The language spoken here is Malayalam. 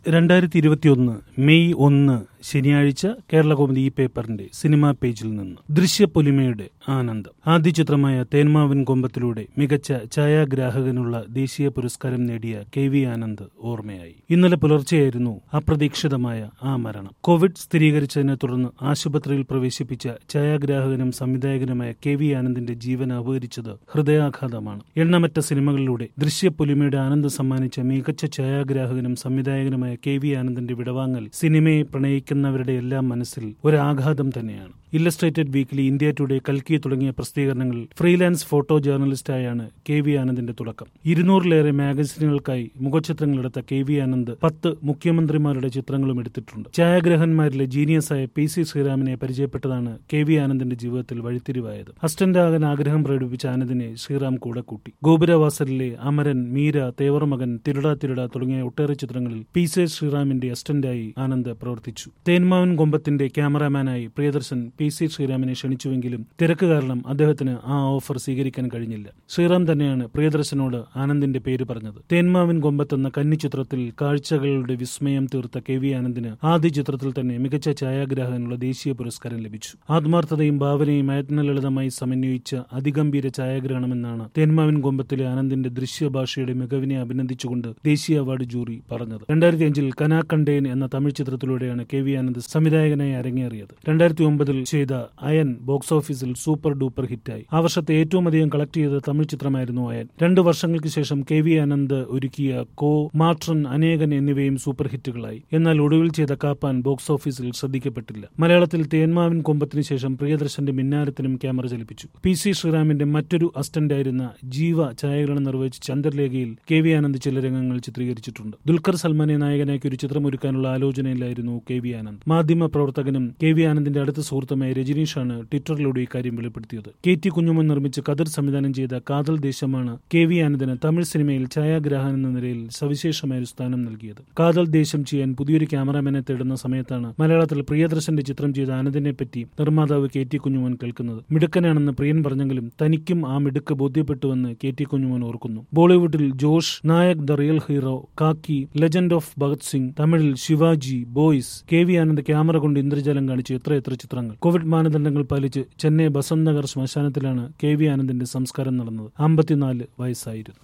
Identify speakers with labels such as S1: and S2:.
S1: രണ്ടായിരത്തി ഇരുപത്തിയൊന്ന് മെയ് ഒന്ന് ശനിയാഴ്ച കേരള കോമഡി ഈ പേപ്പറിന്റെ സിനിമാ പേജിൽ നിന്ന് ദൃശ്യപ്പൊലിമയുടെ ആനന്ദം ആദ്യ ചിത്രമായ തേന്മാവൻ കൊമ്പത്തിലൂടെ മികച്ച ഛായാഗ്രാഹകനുള്ള ദേശീയ പുരസ്കാരം നേടിയ കെ വി ആനന്ദ് ഓർമ്മയായി ഇന്നലെ പുലർച്ചെയായിരുന്നു അപ്രതീക്ഷിതമായ ആ മരണം കോവിഡ് സ്ഥിരീകരിച്ചതിനെ തുടർന്ന് ആശുപത്രിയിൽ പ്രവേശിപ്പിച്ച ഛായാഗ്രാഹകനും സംവിധായകനുമായ കെ വി ആനന്ദിന്റെ ജീവൻ അപഹരിച്ചത് ഹൃദയാഘാതമാണ് എണ്ണമറ്റ സിനിമകളിലൂടെ ദൃശ്യപ്പൊലിമയുടെ ആനന്ദ് സമ്മാനിച്ച മികച്ച ഛായാഗ്രാഹകനും സംവിധായകനുമായ കെ വി ആനന്ദിന്റെ വിടവാങ്ങൽ സിനിമയെ പ്രണയിക്കുന്നവരുടെ എല്ലാം മനസ്സിൽ ഒരാഘാതം തന്നെയാണ് ഇല്ലസ്ട്രേറ്റഡ് വീക്കിലി ഇന്ത്യ ടുഡേ കൽക്കി തുടങ്ങിയ പ്രസിദ്ധീകരണങ്ങളിൽ ഫ്രീലാൻസ് ഫോട്ടോ ജേർണലിസ്റ്റായാണ് കെ വി ആനന്ദിന്റെ തുടക്കം ഇരുന്നൂറിലേറെ മാഗസിനുകൾക്കായി മുഖചിത്രങ്ങളെടുത്ത കെ വി ആനന്ദ് പത്ത് മുഖ്യമന്ത്രിമാരുടെ ചിത്രങ്ങളും എടുത്തിട്ടുണ്ട് ഛായാഗ്രഹന്മാരിലെ ജീനിയസായ പി സി ശ്രീറാമിനെ പരിചയപ്പെട്ടതാണ് കെ വി ആനന്ദിന്റെ ജീവിതത്തിൽ വഴിത്തിരിവായത് അസിസ്റ്റന്റാകാൻ ആഗ്രഹം പ്രകടിപ്പിച്ച ആനന്ദിനെ ശ്രീറാം കൂടെ കൂട്ടി ഗോപുരവാസലിലെ അമരൻ മീര തേവർമകൻ തിരുട തിരുട തുടങ്ങിയ ഒട്ടേറെ ചിത്രങ്ങളിൽ പി സി ശ്രീറാമിന്റെ അസിസ്റ്റന്റായി ആനന്ദ് പ്രവർത്തിച്ചു തേന്മാവൻ കൊമ്പത്തിന്റെ ക്യാമറാമാനായി പ്രിയദർശൻ പി സി ശ്രീറാമിനെ ക്ഷണിച്ചുവെങ്കിലും തിരക്ക് കാരണം അദ്ദേഹത്തിന് ആ ഓഫർ സ്വീകരിക്കാൻ കഴിഞ്ഞില്ല ശ്രീറാം തന്നെയാണ് പ്രിയദർശനോട് ആനന്ദിന്റെ പേര് പറഞ്ഞത് തേന്മാവിൻ കൊമ്പത്ത് എന്ന കന്നി ചിത്രത്തിൽ കാഴ്ചകളുടെ വിസ്മയം തീർത്ത കെ വി ആനന്ദിന് ആദ്യ ചിത്രത്തിൽ തന്നെ മികച്ച ഛായാഗ്രാഹകനുള്ള ദേശീയ പുരസ്കാരം ലഭിച്ചു ആത്മാർത്ഥതയും ഭാവനയും ആത്മലളിതമായി സമന്വയിച്ച അതിഗംഭീര ഛായാഗ്രഹണമെന്നാണ് തേന്മാവിൻ കൊമ്പത്തിലെ ആനന്ദിന്റെ ദൃശ്യഭാഷയുടെ മികവിനെ അഭിനന്ദിച്ചുകൊണ്ട് ദേശീയ അവാർഡ് ജൂറി പറഞ്ഞത് രണ്ടായിരത്തി അഞ്ചിൽ കനാക്കണ്ടേൻ എന്ന തമിഴ് ചിത്രത്തിലൂടെയാണ് കെ വി ആനന്ദ് സംവിധായകനായി അരങ്ങേറിയത് രണ്ടായിരത്തി ഒമ്പതിൽ ചെയ്ത അയൻ ബോക്സ് ഓഫീസിൽ സൂപ്പർ ഡൂപ്പർ ഹിറ്റായി ആ വർഷത്തെ ഏറ്റവും അധികം കളക്ട് ചെയ്ത തമിഴ് ചിത്രമായിരുന്നു അയൻ രണ്ടു വർഷങ്ങൾക്ക് ശേഷം കെ വി ആനന്ദ് ഒരുക്കിയ കോ മാട്രൻ അനേകൻ എന്നിവയും സൂപ്പർ ഹിറ്റുകളായി എന്നാൽ ഒടുവിൽ ചെയ്ത കാപ്പാൻ ബോക്സ് ഓഫീസിൽ ശ്രദ്ധിക്കപ്പെട്ടില്ല മലയാളത്തിൽ തേന്മാവിൻ കൊമ്പത്തിന് ശേഷം പ്രിയദർശന്റെ മിന്നാരത്തിനും ക്യാമറ ചലിപ്പിച്ചു പി സി ശ്രീറാമിന്റെ മറ്റൊരു അസിസ്റ്റന്റായിരുന്ന ജീവ ഛായാഗ്രഹണം നിർവഹിച്ച ചന്ദ്രലേഖയിൽ കെ വി ആനന്ദ് ചില രംഗങ്ങൾ ചിത്രീകരിച്ചിട്ടുണ്ട് ദുൽഖർ സൽമാനെ നായകനാക്കി ഒരു ചിത്രം ഒരുക്കാനുള്ള ആലോചനയിലായിരുന്നു കെ വി ആനന്ദ് മാധ്യമ പ്രവർത്തകനും കെ വി ആനന്ദിന്റെ അടുത്ത സുഹൃത്തുമായ രജനീഷാണ് ട്വിറ്ററിലൂടെ ഇക്കാര്യം വെളിപ്പെടുത്തിയത് കെ ടി കുഞ്ഞുമൻ നിർമ്മിച്ച് കതിർ സംവിധാനം ചെയ്ത കാതൽ ദേശമാണ് കെ വി ആനന്ദിന് തമിഴ് സിനിമയിൽ ഛായാഗ്രാഹകൻ എന്ന നിലയിൽ സവിശേഷമായ ഒരു സ്ഥാനം നൽകിയത് കാതൽ ദേശം ചെയ്യാൻ പുതിയൊരു ക്യാമറാമാനെ തേടുന്ന സമയത്താണ് മലയാളത്തിൽ പ്രിയദർശന്റെ ചിത്രം ചെയ്ത ആനന്ദിനെ പറ്റി നിർമ്മാതാവ് കെ ടി കുഞ്ഞുമൻ കേൾക്കുന്നത് മിടുക്കനാണെന്ന് പ്രിയൻ പറഞ്ഞെങ്കിലും തനിക്കും ആ മിടുക്ക് ബോധ്യപ്പെട്ടുവെന്ന് കെ ടി കുഞ്ഞുമൻ ഓർക്കുന്നു ബോളിവുഡിൽ Josh Nayak the Real Hero Khakee Legend of Bhagat Singh തമിഴിൽ Sivaji Boys K V Anand camera കൊണ്ട് ഇന്ദ്രജാലം കാണിച്ച് എത്രയെത്ര ചിത്രങ്ങൾ കോവിഡ് മാനദണ്ഡങ്ങൾ പാലിച്ച് ചെന്നൈ ബസന്ത് നഗർ ശ്മശാനത്തിലാണ് കെ വി ആനന്ദിന്റെ സംസ്കാരം നടന്നത് അമ്പത്തിനാല് വയസ്സായിരുന്നു